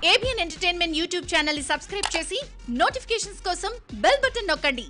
ABN entertainment YouTube channel ని subscribe చేసి notifications కోసం బెల్ బటన్ నొక్కండి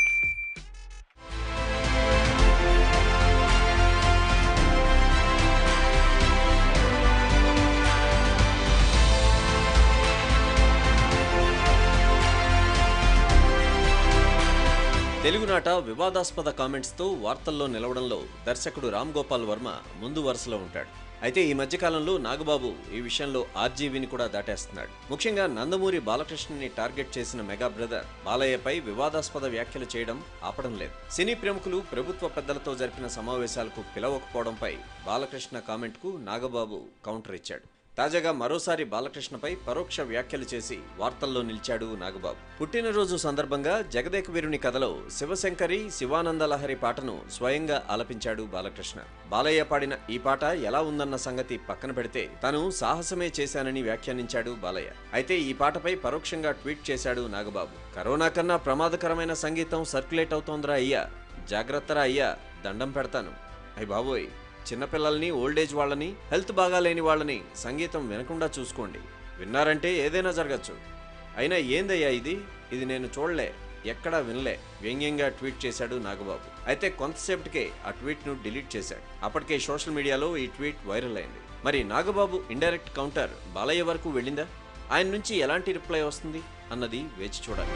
తెలుగునాట వివాదాస్పద కామెంట్స్తో వార్తల్లో నిలవడంలో దర్శకుడు రామ్ గోపాల్ వర్మ ముందు వరుసలో ఉంటాడు అయితే ఈ మధ్యకాలంలో నాగబాబు ఈ విషయంలో ఆర్జీవీని కూడా దాటేస్తున్నాడు ముఖ్యంగా నందమూరి బాలకృష్ణని టార్గెట్ చేసిన మెగా బ్రదర్ బాలయ్యపై వివాదాస్పద వ్యాఖ్యలు చేయడం ఆపడం లేదు సినీ ప్రముఖులు ప్రభుత్వ పెద్దలతో జరిపిన సమావేశాలకు పిలవకపోవడంపై బాలకృష్ణ కామెంట్కు నాగబాబు కౌంటర్ ఇచ్చాడు తాజాగా మరోసారి బాలకృష్ణపై పరోక్ష వ్యాఖ్యలు చేసి వార్తల్లో నిలిచాడు నాగబాబు పుట్టినరోజు సందర్భంగా జగదేక వీరుని కథలో శివశంకరి శివానందలహరి పాటను స్వయంగా ఆలపించాడు బాలకృష్ణ బాలయ్య పాడిన ఈ పాట ఎలా ఉందన్న సంగతి పక్కన పెడితే తాను సాహసమే చేశానని వ్యాఖ్యానించాడు బాలయ్య అయితే ఈ పాటపై పరోక్షంగా ట్వీట్ చేశాడు నాగబాబు కరోనా కన్నా ప్రమాదకరమైన సంగీతం సర్క్యులేట్ అవుతోందిరా అయ్యా జాగ్రత్తరా అయ్యా దండం పెడతాను అయ్య బాబోయ్ చిన్నపిల్లల్ని ఓల్డేజ్ వాళ్ళని హెల్త్ బాగాలేని వాళ్ళని సంగీతం వినకుండా చూసుకోండి విన్నారంటే ఏదైనా జరగచ్చు అయినా ఏందయ్యా ఇది ఇది నేను చూడలే ఎక్కడా వినలే వ్యంగ్యంగా ట్వీట్ చేశాడు నాగబాబు అయితే కొంతసేపటికే ఆ ట్వీట్ను డిలీట్ చేశాడు అప్పటికే సోషల్ మీడియాలో ఈ ట్వీట్ వైరల్ అయింది మరి నాగబాబు ఇండైరెక్ట్ కౌంటర్ బాలయ్య వరకు వెళ్ళిందా ఆయన నుంచి ఎలాంటి రిప్లై వస్తుంది అన్నది వేచి చూడాలి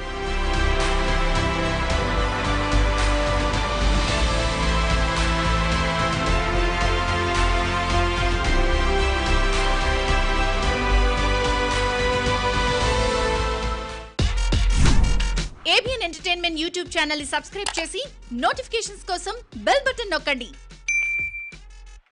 ఏబిఎన్ ఎంటర్టైన్మెంట్ యూట్యూబ్ ఛానల్ ని సబ్స్క్రైబ్ చేసి నోటిఫికేషన్స్ కోసం బెల్ బటన్ నొక్కండి